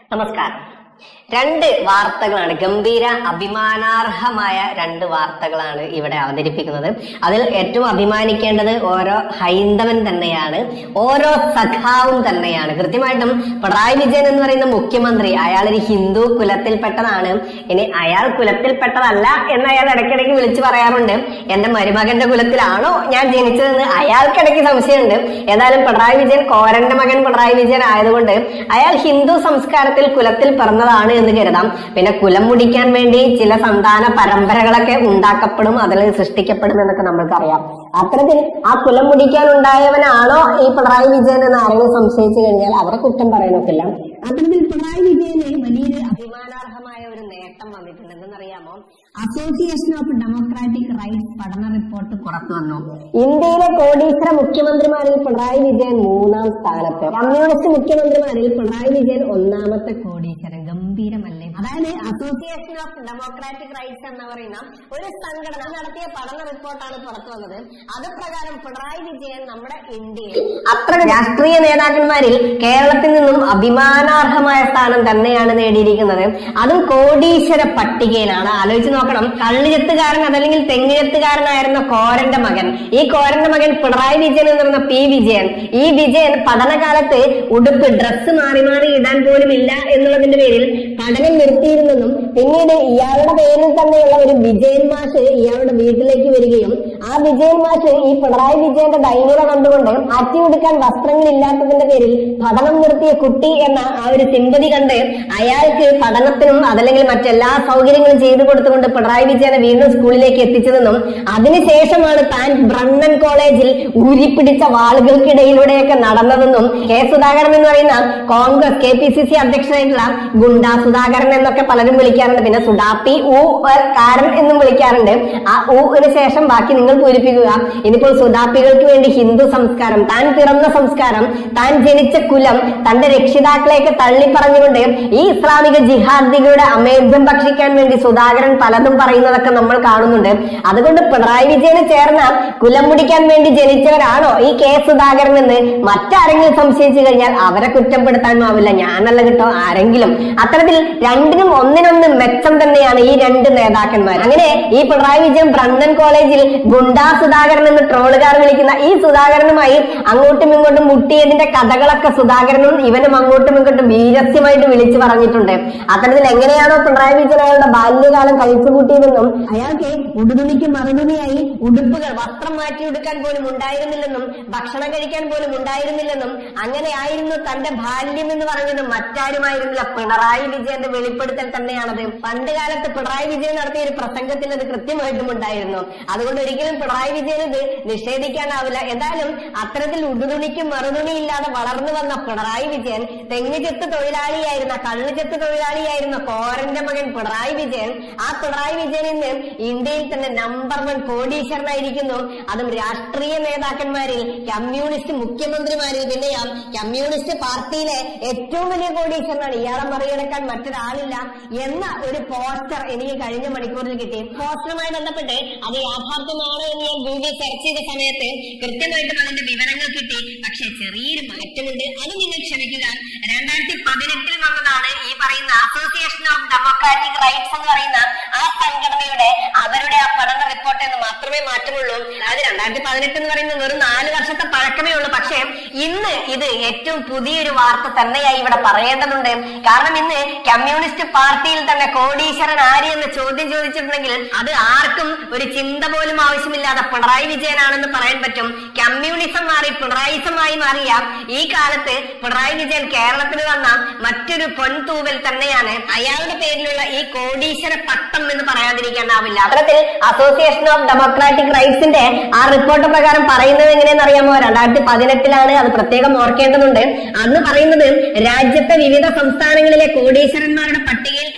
നമസ്കാരം രണ്ട് വാർത്തകളാണ് ഗംഭീര അഭിമാനാർഹമായ രണ്ട് വാർത്തകളാണ് ഇവിടെ അവതരിപ്പിക്കുന്നത് അതിൽ ഏറ്റവും അഭിമാനിക്കേണ്ടത് ഓരോ ഹൈന്ദവൻ തന്നെയാണ് ഓരോ സഖാവും തന്നെയാണ് കൃത്യമായിട്ടും പിണറായി വിജയൻ എന്ന് പറയുന്ന മുഖ്യമന്ത്രി അയാൾ ഒരു ഹിന്ദു കുലത്തിൽപ്പെട്ടതാണ് ഇനി അയാൾ കുലത്തിൽപ്പെട്ടതല്ല എന്ന് അയാൾ ഇടയ്ക്കിടയ്ക്ക് വിളിച്ചു പറയാറുണ്ട് എന്റെ മരുമകന്റെ കുലത്തിലാണോ ഞാൻ ജനിച്ചതെന്ന് അയാൾക്കിടയ്ക്ക് സംശയമുണ്ട് ഏതായാലും പിണറായി വിജയൻ കോരന്റെ മകൻ പിണറായി വിജയൻ ആയതുകൊണ്ട് അയാൾ ഹിന്ദു സംസ്കാരത്തിൽ കുലത്തിൽ പിറന്നതാണ് എന്ന് കരുതാം പിന്നെ കുലം മുടിക്കാൻ വേണ്ടി ചില സന്താന പരമ്പരകളൊക്കെ ഉണ്ടാക്കപ്പെടും അതിൽ സൃഷ്ടിക്കപ്പെടും എന്നൊക്കെ നമ്മൾക്കറിയാം അത്തരത്തിൽ ആ കുലം മുടിക്കാൻ ഉണ്ടായവനാണോ ഈ പിണറായി വിജയൻ എന്ന് ആരെങ്കിലും സംശയിച്ചു കഴിഞ്ഞാൽ അവരെ കുറ്റം പറയാനൊക്കില്ല അത്തരത്തിൽ പിണറായി വിജയന് വലിയൊരു അഭിമാനാർഹമായ ഒരു നേട്ടം വന്നിട്ടുണ്ട് എന്തെന്നറിയാമോ അസോസിയേഷൻ ഓഫ് ഡെമോക്രാറ്റിക് റൈറ്റ്സ് പഠന റിപ്പോർട്ട് പുറത്തു വന്നു ഇന്ത്യയിലെ കോടീശ്വര മുഖ്യമന്ത്രിമാരിൽ പിണറായി വിജയൻ മൂന്നാം സ്ഥാനത്ത് കമ്മ്യൂണിസ്റ്റ് മുഖ്യമന്ത്രിമാരിൽ പിണറായി വിജയൻ ഒന്നാമത്തെ കോടീശ്വരൻ ഗംഭീരമല്ലേ അതായത് അസോസിയേഷൻ ഓഫ് ഡെമോക്രാറ്റിക് റൈറ്റ്സ് എന്ന് പറയുന്ന ഒരു സംഘടന നടത്തിയ പഠന റിപ്പോർട്ടാണ് പുറത്തു വന്നത് അത് പ്രകാരം പിണറായി വിജയൻ നമ്മുടെ ഇന്ത്യയിൽ അത്ര രാഷ്ട്രീയ നേതാക്കന്മാരിൽ കേരളത്തിൽ നിന്നും അഭിമാനാർഹമായ സ്ഥാനം തന്നെയാണ് നേടിയിരിക്കുന്നത് അതും കോടീശ്വര പട്ടികയിലാണ് ആലോചിച്ച് നോക്കണം കള്ളിയത്തുകാരൻ അതല്ലെങ്കിൽ തെങ്ങിയത്തുകാരനായിരുന്ന കോരന്റെ മകൻ ഈ കോരന്റെ മകൻ പിണറായി വിജയൻ എന്ന് പറയുന്ന പി വിജയൻ ഈ വിജയൻ പഠനകാലത്ത് ഉടുപ്പ് ഡ്രസ്സ് മാറി മാറി ഇടാൻ പോലും ഇല്ല എന്നുള്ളതിന്റെ പേരിൽ പഠനം നിർത്തിയിരുന്നെന്നും പിന്നീട് ഇയാളുടെ പേരിൽ തന്നെയുള്ള ഒരു വിജയൻ മാഷ് ഇയാളുടെ വീട്ടിലേക്ക് വരികയും ആ വിജയൻ മാഷ് ഈ പിണറായി വിജയന്റെ ദൈന്യത കണ്ടുകൊണ്ട് മാറ്റി ഉടുക്കാൻ വസ്ത്രങ്ങളില്ലാത്തതിന്റെ പേരിൽ പഠനം നിർത്തിയ കുട്ടി എന്ന ആ ഒരു സിമ്പതി കണ്ട് അയാൾക്ക് പഠനത്തിനും അതല്ലെങ്കിൽ മറ്റെല്ലാ സൗകര്യങ്ങളും ചെയ്തു കൊടുത്തുകൊണ്ട് പിണറായി വിജയനെ വീണ്ടും സ്കൂളിലേക്ക് എത്തിച്ചതെന്നും അതിനുശേഷമാണ് താൻ ബ്രണ്ണൻ കോളേജിൽ ഊരിപ്പിടിച്ച വാളുകൾക്കിടയിലൂടെയൊക്കെ നടന്നതെന്നും കെ സുധാകരൻ എന്ന് പറയുന്ന Congress K P C C അധ്യക്ഷനായിട്ടുള്ള ഗുണ്ടാ സുധാകരൻ എന്നൊക്കെ പലരും വിളിക്കാറുണ്ട് പിന്നെ സുഡാപ്പി ഊ കാരൻ എന്നും വിളിക്കാറുണ്ട് ആ ഊന് ശേഷം ബാക്കി നിങ്ങൾ പൂരിപ്പിക്കുക ഇനിയിപ്പോൾ സുഡാപ്പികൾക്ക് വേണ്ടി ഹിന്ദു സംസ്കാരം താൻ പിറന്ന സംസ്കാരം താൻ ജനിച്ച കുലം തന്റെ രക്ഷിതാക്കളെയൊക്കെ തള്ളി പറഞ്ഞുകൊണ്ട് ഈ ഇസ്ലാമിക ജിഹാദികളുടെ അമേദ്യം ഭക്ഷിക്കാൻ വേണ്ടി സുധാകരൻ പലതും പറയുന്നതൊക്കെ നമ്മൾ കാണുന്നുണ്ട് അതുകൊണ്ട് പിണറായി വിജയന് ചേർന്ന കുലം മുടിക്കാൻ വേണ്ടി ജനിച്ചവരാണോ ഈ കെ സുധാകരൻ എന്ന് മറ്റാരെങ്കിലും സംശയിച്ചു കഴിഞ്ഞാൽ അവരെ കുറ്റപ്പെടുത്താനും ആവില്ല ഞാനല്ല കേട്ടോ ആരെങ്കിലും അത്തരത്തിൽ രണ്ടിനും ഒന്നിനൊന്ന് മെച്ചം തന്നെയാണ് ഈ രണ്ട് നേതാക്കന്മാർ അങ്ങനെ ഈ പിണറായി വിജയൻ ബ്രണ്ണൻ കോളേജിൽ ഗുണ്ടാ സുധാകരൻ എന്ന് ട്രോളുകാർ വിളിക്കുന്ന ഈ സുധാകരനുമായി അങ്ങോട്ടും ഇങ്ങോട്ടും മുട്ടിയതിന്റെ കഥകളൊക്കെ സുധാകരനും ഇവനും അങ്ങോട്ടും ഇങ്ങോട്ടും വീരസ്യമായിട്ട് വിളിച്ചു പറഞ്ഞിട്ടുണ്ട് അത്തരത്തിൽ എങ്ങനെയാണോ പിണറായി വിജയൻ അയാളുടെ ബാല്യകാലം കഴിച്ചു കൂട്ടിയതെന്നും അയാൾക്ക് ഉടുതുണിക്ക് മറുതുണിയായി ഉടുപ്പുകൾ വസ്ത്രം മാറ്റി ഉടുക്കാൻ പോലും ഉണ്ടായിരുന്നില്ലെന്നും ഭക്ഷണം കഴിക്കാൻ പോലും ഉണ്ടായിരുന്നില്ലെന്നും അങ്ങനെയായിരുന്നു തന്റെ ബാല്യം എന്ന് പറയുന്നത് മറ്റാരുമായിരുന്നില്ല പിണറായി വിജയന്റെ വെളിപ്പെടുത്തൽ തന്നെയാണത് പണ്ട് കാലത്ത് പിണറായി വിജയൻ നടത്തിയ ഒരു പ്രസംഗത്തിൽ അത് കൃത്യമായിട്ടും ഉണ്ടായിരുന്നു അതുകൊണ്ട് ഒരിക്കലും പിണറായി വിജയൻ ഇത് നിഷേധിക്കാനാവില്ല എന്തായാലും അത്തരത്തിൽ ഉടുതുണിക്ക് മറുതുണി ഇല്ലാതെ വളർന്നു വന്ന പിണറായി വിജയൻ തെങ്ങുചെത്ത് തൊഴിലാളിയായിരുന്ന കള്ളുചെത്ത് തൊഴിലാളിയായിരുന്ന കോരന്റെ മകൻ പിണറായി വിജയൻ ആ പിണറായി വിജയൻ ഇന്ന് ഇന്ത്യയിൽ തന്നെ നമ്പർ വൺ കോടീശ്വരനായിരിക്കുന്നു അതും രാഷ്ട്രീയ നേതാക്കന്മാരിൽ കമ്മ്യൂണിസ്റ്റ് മുഖ്യമന്ത്രിമാരിൽ പിന്നെയാ കമ്മ്യൂണിസ്റ്റ് പാർട്ടിയിലെ ഏറ്റവും വലിയ കോടീശ്വരനാണ് ഇയാളെ മറികടക്കാൻ മറ്റൊരാളില്ല എന്ന ഒരു പോസ്റ്റർ എനിക്ക് കഴിഞ്ഞ മണിക്കൂറിൽ കിട്ടി പോസ്റ്ററുമായി ബന്ധപ്പെട്ട് അത് യാഥാർത്ഥ്യമാണോ എന്ന് ഞാൻ ഗൂഗിൾ സെർച്ച് ചെയ്ത സമയത്ത് കൃത്യമായിട്ടും അതിന്റെ വിവരങ്ങൾ കിട്ടി പക്ഷെ ചെറിയൊരു മാറ്റമുണ്ട് അത് നിങ്ങൾ ക്ഷമിക്കുക രണ്ടായിരത്തി പതിനെട്ടിൽ വന്നതാണ് ഈ പറയുന്ന അസോസിയേഷൻ ഓഫ് ഡെമോക്രാറ്റിക് റൈറ്റ്സ് എന്ന് പറയുന്ന ആ സംഘടനയുടെ അവരുടെ ആ പഠന റിപ്പോർട്ട് എന്ന് മാത്രമേ മാറ്റമുള്ളൂ അതായത് രണ്ടായിരത്തി പതിനെട്ട് എന്ന് പറയുന്നത് വെറും നാല് വർഷത്തെ പഴക്കമേ ഉള്ളൂ പക്ഷേ ഇന്ന് ഇത് ഏറ്റവും പുതിയൊരു വാർത്ത തന്നെയായി ഇവിടെ പറയേണ്ടതുണ്ട് കാരണം ഇന്ന് കമ്മ്യൂണിസ്റ്റ് പാർട്ടിയിൽ തന്നെ കോടീശ്വരൻ ആര് എന്ന് ചോദ്യം ചോദിച്ചിട്ടുണ്ടെങ്കിൽ അത് ആർക്കും ഒരു ചിന്ത പോലും ആവശ്യമില്ലാതെ പിണറായി വിജയനാണെന്ന് പറയാൻ പറ്റും കമ്മ്യൂണിസം മാറി പിണറായിസമായി മാറിയ ഈ കാലത്ത് പിണറായി വിജയൻ കേരളത്തിൽ വന്ന മറ്റൊരു പൊൻതൂവൽ തന്നെയാണ് അയാളുടെ പേരിലുള്ള ഈ കോടീശ്വര പട്ടം എന്ന് പറയാതിരിക്കാനാവില്ല അത്തരത്തിൽ അസോസിയേഷൻ ഓഫ് ഡെമോക്രാറ്റിക് റൈറ്റ്സിന്റെ ആ റിപ്പോർട്ട് പ്രകാരം പറയുന്നത് എങ്ങനെയെന്ന് അറിയാമോ രണ്ടായിരത്തി പതിനെട്ടിലാണ് അത് പ്രത്യേകം ഓർക്കേണ്ടതുണ്ട് അന്ന് പറയുന്നത് രാജ്യത്തെ വിവിധ സംസ്ഥാനങ്ങളിലെ കോടീശ്വരന്മാരുടെ പട്ടികയിൽ കേരള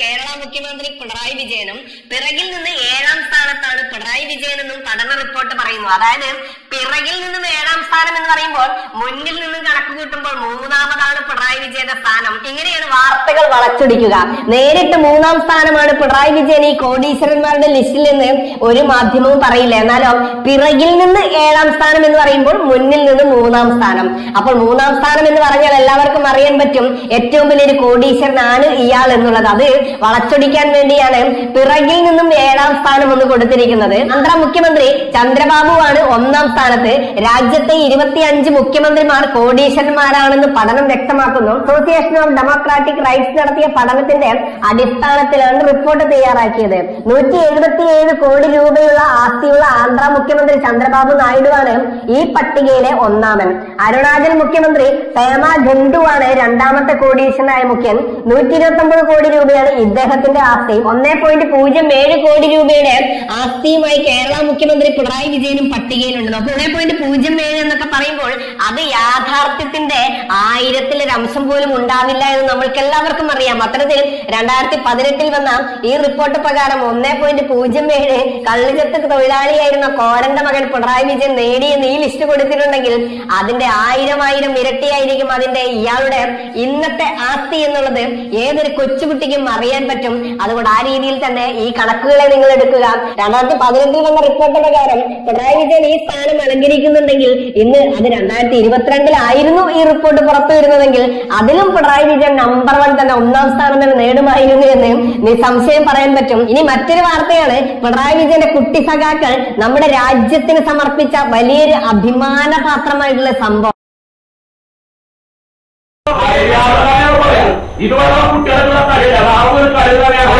മുഖ്യമന്ത്രി പിണറായി വിജയനും പിറകിൽ നിന്ന് ഏഴാം സ്ഥാനത്താണ് പിണറായി വിജയൻ എന്നും പഠന റിപ്പോർട്ട് പറയുന്നു അതായത് പിറകിൽ നിന്നും ഏഴാം സ്ഥാനം എന്ന് പറയുമ്പോൾ മുന്നിൽ നിന്നും കണക്ക് കൂട്ടുമ്പോൾ മൂന്നാമതാണ് പിണറായി വിജയന്റെ സ്ഥാനം ഇങ്ങനെയാണ് വാർത്തകൾ വളച്ചൊടിക്കുക നേരിട്ട് മൂന്നാം സ്ഥാനമാണ് പിണറായി വിജയൻ ഈ കോടീശ്വരന്മാരുടെ ലിസ്റ്റിൽ നിന്ന് ഒരു മാധ്യമവും പറയില്ല എന്നാലോ പിറകിൽ നിന്ന് ഏഴാം സ്ഥാനം എന്ന് പറയുമ്പോൾ മുന്നിൽ നിന്ന് മൂന്നാം സ്ഥാനം അപ്പോൾ മൂന്നാം സ്ഥാനം എന്ന് പറഞ്ഞാൽ എല്ലാവർക്കും അറിയാൻ പറ്റും ഏറ്റവും വലിയൊരു കോടീശ്വരനാണ് ഇയാൾ എന്നുള്ളത് അത് വളച്ചൊടിക്കാൻ വേണ്ടിയാണ് പിറകിൽ നിന്നും ഏഴാം സ്ഥാനം ഒന്ന് കൊടുത്തിരിക്കുന്നത് ആന്ധ്ര മുഖ്യമന്ത്രി ചന്ദ്രബാബുവാണ് ഒന്നാം സ്ഥാനത്ത് രാജ്യത്തെ ഇരുപത്തിയഞ്ച് മുഖ്യമന്ത്രിമാർ കോടീശ്വരന്മാരാണെന്ന് പഠനം വ്യക്തമാക്കുന്നു അസോസിയേഷൻ ഓഫ് ഡെമോക്രാറ്റിക് റൈറ്റ്സ് നടത്തിയ പഠനത്തിന്റെ അടിസ്ഥാനത്തിലാണ് റിപ്പോർട്ട് തയ്യാറാക്കിയത് നൂറ്റി എഴുപത്തിയേഴ് കോടി രൂപയുള്ള ആസ്തിയുള്ള ആന്ധ്ര മുഖ്യമന്ത്രി ചന്ദ്രബാബു നായിഡുവാണ് ഈ പട്ടികയിലെ ഒന്നാമൻ അരുണാചൽ മുഖ്യമന്ത്രി പേമ ഖണ്ഡുവാണ് രണ്ടാമത്തെ കോടീശ്വരനായ മുഖ്യൻ നൂറ്റി ഇരുപത്തി ഒമ്പത് കോടി രൂപയാണ് ഇദ്ദേഹത്തിന്റെ ആസ്തി ഒന്നേ പോയിന്റ് പൂജ്യം ഏഴ് കോടി രൂപയുടെ ആസ്തിയുമായി കേരള മുഖ്യമന്ത്രി പിണറായി വിജയനും പട്ടികയിലുണ്ട് നോക്കൂ ഒന്നേ പോയിന്റ് പൂജ്യം ഏഴ് എന്നൊക്കെ പറയുമ്പോൾ അത് യാഥാർത്ഥ്യത്തിന്റെ ആയിരത്തിലൊരു അംശം പോലും ഉണ്ടാവില്ല എന്ന് നമ്മൾക്ക് എല്ലാവർക്കും അറിയാം അത്തരത്തിൽ രണ്ടായിരത്തി പതിനെട്ടിൽ വന്ന ഈ റിപ്പോർട്ട് പ്രകാരം ഒന്നേ പോയിന്റ് പൂജ്യം ഏഴ് കള്ളിച്ചത്ത് തൊഴിലാളിയായിരുന്ന കോരന്റെ മകൻ പിണറായി വിജയൻ നേടിയെന്ന് ഈ ലിസ്റ്റ് കൊടുത്തിട്ടുണ്ടെങ്കിൽ അതിന്റെ ആയിരം ആയിരം ഇരട്ടിയായിരിക്കും അതിന്റെ ഇയാളുടെ ഇന്നത്തെ ആസ്തി എന്നുള്ളത് ഏതൊരു കൊച്ചുകുട്ടിക്കും അറിയാൻ പറ്റും അതുകൊണ്ട് ആ രീതിയിൽ തന്നെ ഈ കണക്കുകളെ നിങ്ങൾ എടുക്കുക രണ്ടായിരത്തി പതിനെട്ടിൽ വന്ന റിപ്പോർട്ട് പ്രകാരം പിണറായി വിജയൻ ഈ സ്ഥാനം അലങ്കരിക്കുന്നുണ്ടെങ്കിൽ ഇന്ന് അത് രണ്ടായിരത്തി ഇരുപത്തിരണ്ടിലായിരുന്നു ഈ റിപ്പോർട്ട് പുറത്തു വരുന്നതെങ്കിൽ അതിലും പിണറായി വിജയൻ നമ്പർ വൺ തന്നെ ഒന്നാം സ്ഥാനം തന്നെ നേടുമായിരുന്നു എന്ന് നിസ്സംശയം പറയാൻ പറ്റും ഇനി മറ്റൊരു വാർത്തയാണ് പിണറായി വിജയന്റെ കുട്ടി സഖാക്കൾ നമ്മുടെ രാജ്യത്തിന് സമർപ്പിച്ച വലിയൊരു അഭിമാനപാത്രമായിട്ടുള്ള സംഭവം ഇതുവരെ കുട്ടികളുടെ കളിയില്ല ആ ഒരു കളി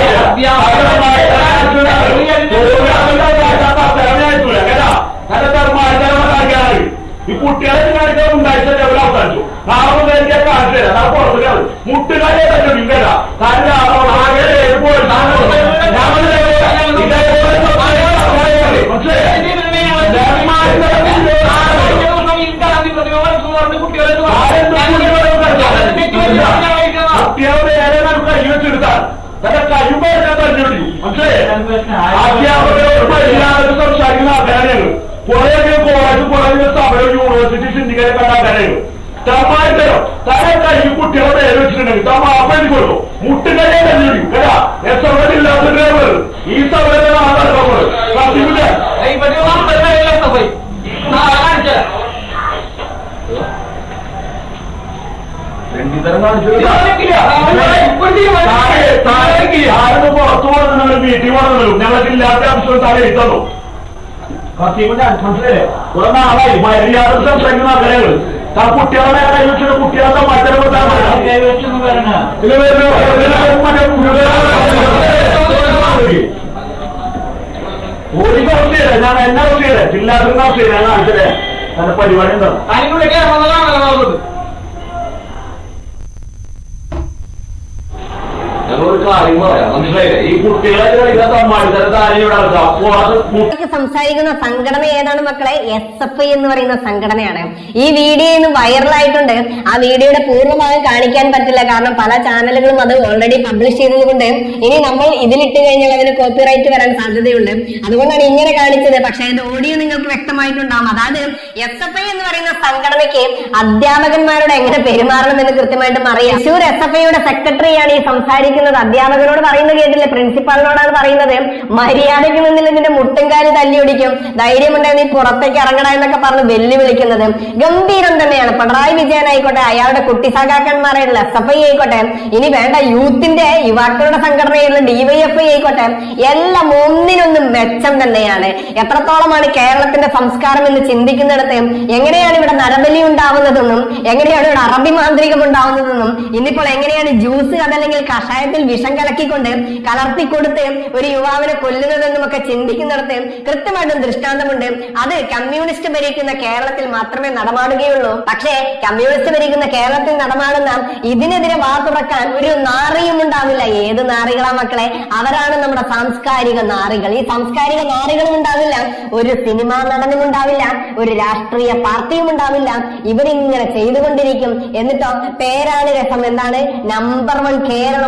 കളിയാണ് ഈ കുട്ടികളെ കാണിക്കാൻ ഉണ്ടായിട്ട് ഡെവലപ്പ് അവസാനിച്ചു നാളെ എനിക്ക് കാണിച്ചു തരാം നാളെ പുറത്തുകള് മുട്ടുകാരെ തന്നെ നിങ്കല കാരണം ആകെ പോയി കുട്ടികളുടെ ഏതെങ്കിലും കൈ വെച്ചെടുത്താൽ തന്റെ കഴിവ് തല്ലിടിക്കും മനസ്സിലായേ അധ്യാപകരോട് മര്യാദ സംസാരിക്കുന്ന ആൾക്കാരാണ് കുറെ കോളേജ് കോളേജ് സമരം യൂണിവേഴ്സിറ്റി സിന്ധിക്കാരെ കണ്ട ആൾക്കാരാണ് തമായിട്ടോ തന്റെ കൈ കുട്ടികളുടെ ഏത് വെച്ചിട്ടുണ്ടെങ്കിൽ തമ്മ അപ്പഴി കൊടുക്കും മുട്ടുകൈയെ തല്ലിടിക്കും കേട്ടാ എസ് എം ഇല്ലാത്ത ഡ്രൈവർ ഈ സമരത്തിൽ ആളാണ് സത്യമില്ല രണ്ടിതരം ആരും പുറത്തു പോകുന്നുണ്ട് വീട്ടിൽ പോകുന്നുള്ളൂ ഞങ്ങൾക്ക് ഇല്ലാത്ത അംശം താഴെ എഴുതല്ലോ കത്തിയുടെ മനസ്സിലല്ലേ കുറെ നാളായി മര്യാദ സംസാരിക്കുന്ന ആൾക്കാരുകൾ താ കുട്ടികളെ കൈ വെച്ചിട്ട് കുട്ടികളെ മറ്റൊരു ഒരു അവസ്ഥയില്ല ഞാൻ എന്നെ അവസ്ഥയില്ല ജില്ലാതിരുന്ന അവസ്ഥയില്ല ഞാൻ കാണിച്ചതേ അതിന്റെ പരിപാടി എന്താ ഞങ്ങളൊരു കാര്യം പറയാം മനസ്സിലായില്ലേ ഈ കുട്ടികളെ കളിക്കാത്ത മത്സരത്തെ ആരെയും ഇവിടെ ഇറക്കാം. അപ്പോൾ അത് മു- ഇതൊക്കെ സംസാരിക്കുന്ന സംഘടന ഏതാണ് മക്കളെ എസ് എഫ് ഐ എന്ന് പറയുന്ന സംഘടനയാണ് ഈ വീഡിയോ ഇന്ന് വൈറലായിട്ടുണ്ട് ആ വീഡിയോയുടെ പൂർണ്ണഭാഗം കാണിക്കാൻ പറ്റില്ല കാരണം പല ചാനലുകളും അത് ഓൾറെഡി പബ്ലിഷ് ചെയ്തതുകൊണ്ട് ഇനി നമ്മൾ ഇതിലിട്ട് കഴിഞ്ഞാൽ അതിന് കോപ്പിറൈറ്റ് വരാൻ സാധ്യതയുണ്ട് അതുകൊണ്ടാണ് ഇങ്ങനെ കാണിച്ചത് പക്ഷെ അതിന്റെ ഓഡിയോ നിങ്ങൾക്ക് വ്യക്തമായിട്ടുണ്ടാവും അതായത് എസ് എഫ് ഐ എന്ന് പറയുന്ന സംഘടനയ്ക്ക് അധ്യാപകന്മാരോട് എങ്ങനെ പെരുമാറണം എന്ന് കൃത്യമായിട്ടും അറിയാം തൃശൂർ എസ് എഫ് ഐയുടെ സെക്രട്ടറിയാണ് ഈ സംസാരിക്കുന്നത് അധ്യാപകരോട് പറയുന്നത് കേട്ടില്ലേ പ്രിൻസിപ്പാളിനോടാണ് പറയുന്നത് മര്യാദയ്ക്ക് നിന്നിൽ നിന്റെ മുട്ടുംകാല് തല്ലിയൊടിക്കും ധൈര്യമുണ്ടെങ്കിൽ നീ പുറത്തേക്ക് ഇറങ്ങണ എന്നൊക്കെ പറഞ്ഞ് വെല്ലുവിളിക്കുന്നത് ഗംഭീരം തന്നെയാണ് പിണറായി വിജയൻ ആയിക്കോട്ടെ അയാളുടെ കുട്ടി സഖാക്കന്മാരായിട്ടുള്ള എസ് എഫ് ഐ ആയിക്കോട്ടെ ഇനി വേണ്ട യൂത്തിന്റെ യുവാക്കളുടെ സംഘടനയായിട്ടുള്ള ഡിവൈഎഫ് ഐ ആയിക്കോട്ടെ എല്ലാം ഒന്നിനൊന്നും മെച്ചം തന്നെയാണ് എത്രത്തോളമാണ് കേരളത്തിന്റെ സംസ്കാരം എന്ന് ചിന്തിക്കുന്നിടത്ത് എങ്ങനെയാണ് ഇവിടെ നരബലി ഉണ്ടാവുന്നതെന്നും എങ്ങനെയാണ് ഇവിടെ അറബി മാന്ത്രികം ഉണ്ടാവുന്നതെന്നും ഇന്നിപ്പോൾ എങ്ങനെയാണ് ജ്യൂസ് അതല്ലെങ്കിൽ കഷായത്തിൽ വിഷം കലക്കിക്കൊണ്ട് കലർത്തി കൊടുത്ത് ഒരു യുവാവിനെ കൊല്ലുന്നതെന്നും ഒക്കെ ചിന്തിക്കുന്നിടത്ത് കൃത്യമായിട്ടും ദൃഷ്ടാന്തമുണ്ട് അത് കമ്മ്യൂണിസ്റ്റ് ഭരിക്കുന്ന കേരളത്തിൽ മാത്രമേ നടമാടുകയുള്ളൂ പക്ഷേ കമ്മ്യൂണിസ്റ്റ് ഭരിക്കുന്ന കേരളത്തിൽ നടമാടുന്ന ഇതിനെതിരെ വാ തുറക്കാൻ ഒരു നാറിയും ഉണ്ടാവില്ല ഏത് നാറികളാ മക്കളെ അവരാണ് നമ്മുടെ സാംസ്കാരിക നാറികൾ ഈ സാംസ്കാരിക നാറികളും ഉണ്ടാവില്ല ഒരു സിനിമാ നടനും ഉണ്ടാവില്ല ഒരു രാഷ്ട്രീയ പാർട്ടിയും ഉണ്ടാവില്ല ഇവരിങ്ങനെ ചെയ്തുകൊണ്ടിരിക്കും എന്നിട്ടോ പേരാണ് രസം എന്താണ് നമ്പർ വൺ കേരളം വൽ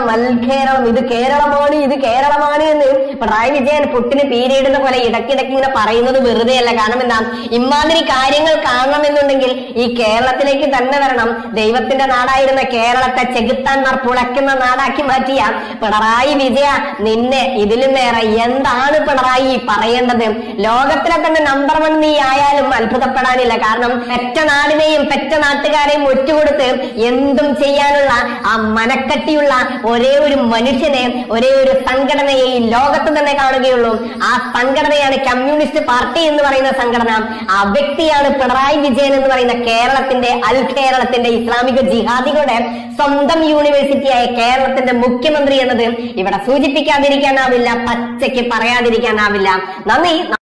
അൽക്കേരളം ഇത് കേരളമാണ് ഇത് കേരളമാണ് എന്ന് പിണറായി വിജയൻ പുട്ടിന് പീരിയിടുന്ന പോലെ ഇടയ്ക്കിടയ്ക്ക് ഇങ്ങനെ പറയുന്നത് വെറുതെയല്ല കാരണം എന്താ ഇമാതിരി കാര്യങ്ങൾ കാണണമെന്നുണ്ടെങ്കിൽ ഈ കേരളത്തിലേക്ക് തന്നെ വരണം ദൈവത്തിന്റെ നാടായിരുന്ന കേരളത്തെ ചെകുത്താൻമാർ പുളയ്ക്കുന്ന നാടാക്കി മാറ്റിയ പിണറായി വിജയ നിന്നെ ഇതിലും നേരെ എന്താണ് പിണറായി പറയേണ്ടത് ലോകത്തിലെ തന്നെ നമ്പർ വൺ നീ ആയാലും അത്ഭുതപ്പെടാനില്ല കാരണം പെറ്റ നാടിനെയും പെറ്റ നാട്ടുകാരെയും ഒറ്റുകൊടുത്ത് എന്തും ചെയ്യാനുള്ള ആ മനക്കട്ടിയുള്ള ഒരേ ഒരു മനുഷ്യനെ ഒരേ ഒരു സംഘടനയെ ഈ ലോകത്ത് തന്നെ കാണുകയുള്ളൂ ആ സംഘടനയാണ് കമ്മ്യൂണിസ്റ്റ് പാർട്ടി എന്ന് പറയുന്ന സംഘടന ആ വ്യക്തിയാണ് പിണറായി വിജയൻ എന്ന് പറയുന്ന കേരളത്തിന്റെ അൽ കേരളത്തിന്റെ ഇസ്ലാമിക ജിഹാദികളുടെ സ്വന്തം യൂണിവേഴ്സിറ്റിയായ കേരളത്തിന്റെ മുഖ്യമന്ത്രി എന്നത് ഇവിടെ സൂചിപ്പിക്കാതിരിക്കാനാവില്ല പച്ചയ്ക്ക് പറയാതിരിക്കാനാവില്ല നന്ദി